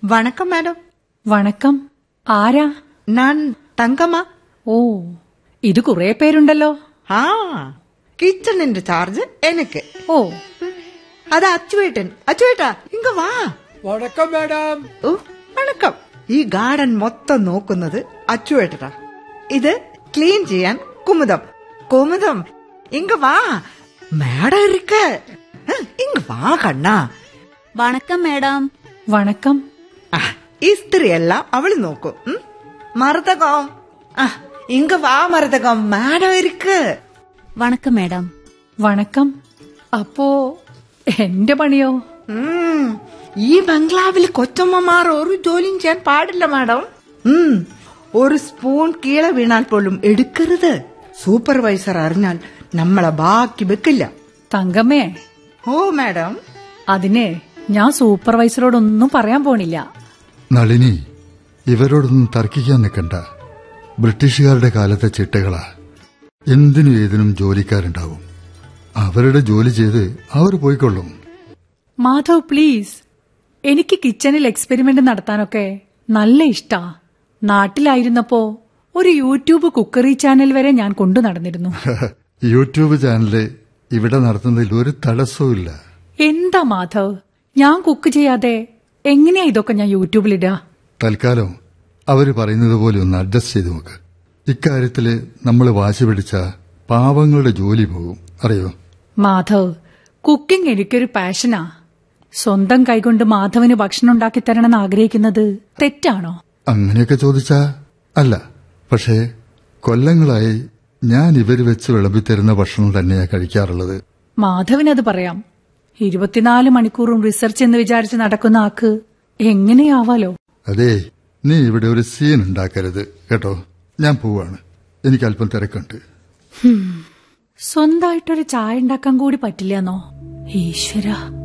வணக்கம் மேடம் വണക്കം ആരാ நான் தங்கம்மா ഓ ഇത് കുറെ പേരുണ്ടല്ലോ ஆ கிச்சனின் சார்ஜ் எனக்கு ഓ அது அச்சுவேட்டன் அச்சுவேட்டா இங்க வா വണക്കം മാഡം ഓ വണക്കം ഈ ഗാർഡൻ മൊത്തം നോക്കുന്നത് അച്ചുവേട്ടനാ ഇത് ക്ലീൻ ചെയ്യാൻ കുമുദം കുമുദം ഇങ്ങ വാ മേഡം ഇരിക്ക ഇങ്ങ വാ കണ്ണാ വണക്കം മേഡം വണക്കം ആ, ഇസ്തിരി എല്ലാം അവള് നോക്കും ഉം? മരതകം ആ ഇങ്ങ വാ മരതകം മേഡം ഇരിക്ക് വണക്കം മേഡം വണക്കം അപ്പോ എന്റെ പണിയോ ഉം, ഈ ബംഗ്ലാവിൽ കൊച്ചമ്മമാർ ഒരു ജോലിയും ചെയ്യാൻ പാടില്ല മാഡം ഉം, ഒരു സ്പൂൺ കീഴെ വീണാൽ പോലും എടുക്കരുത് സൂപ്പർവൈസർ അറിഞ്ഞാൽ നമ്മളെ ബാക്കി വെക്കില്ല തങ്കമ്മേ ഓ മാഡം അതിനെ ഞാൻ സൂപ്പർവൈസറോടൊന്നും പറയാൻ പോണില്ല നളിനി ഇവരോടൊന്നും തർക്കിക്കാൻ നിൽക്കണ്ട ബ്രിട്ടീഷുകാരുടെ കാലത്തെ ചിട്ടകളാ എന്തിനും ഏതിനും ജോലിക്കാരുണ്ടാവും അവരുടെ ജോലി ചെയ്ത് അവർ പോയിക്കൊള്ളും മാധവ് പ്ലീസ് എനിക്ക് കിച്ചണിൽ എക്സ്പെരിമെന്റ് നടത്താനൊക്കെ നല്ല ഇഷ്ടാ നാട്ടിലായിരുന്നപ്പോ ഒരു യൂട്യൂബ് കുക്കറി ചാനൽ വരെ ഞാൻ കൊണ്ടു നടന്നിരുന്നു യൂട്യൂബ് ചാനല് ഇവിടെ നടത്തുന്നതിൽ ഒരു തടസ്സവുമില്ല എന്താ മാധവ് ഞാൻ കുക്ക് ചെയ്യാതെ എങ്ങനെയാ ഇതൊക്കെ ഞാൻ യൂട്യൂബിലിടാ തൽക്കാലം അവര് പറയുന്നത് പോലെ ഒന്ന് അഡ്ജസ്റ്റ് ചെയ്ത് നോക്ക് ഇക്കാര്യത്തില് നമ്മൾ വാശി പിടിച്ച പാവങ്ങളുടെ ജോലി പോകും അറിയോ മാധവ് കുക്കിംഗ് എനിക്കൊരു പാഷനാ സ്വന്തം കൈകൊണ്ട് മാധവന് ഭക്ഷണം ഉണ്ടാക്കി തരണമെന്ന് ആഗ്രഹിക്കുന്നത് തെറ്റാണോ അങ്ങനെയൊക്കെ ചോദിച്ചാ അല്ല പക്ഷേ കൊല്ലങ്ങളായി ഞാൻ ഇവര് വെച്ച് വിളമ്പിത്തരുന്ന ഭക്ഷണം തന്നെയാ കഴിക്കാറുള്ളത് മാധവനത് പറയാം ഇരുപത്തിനാല് മണിക്കൂറും റിസർച്ച് എന്ന് വിചാരിച്ച് നടക്കുന്ന ആക്ക് എങ്ങനെയാവാലോ അതേ നീ ഇവിടെ ഒരു സീൻ ഉണ്ടാക്കരുത് കേട്ടോ ഞാൻ പോവാണ് എനിക്ക് അല്പം തിരക്കുണ്ട് സ്വന്തമായിട്ടൊരു ചായ ഉണ്ടാക്കാൻ കൂടി പറ്റില്ലെന്നോ ഈശ്വര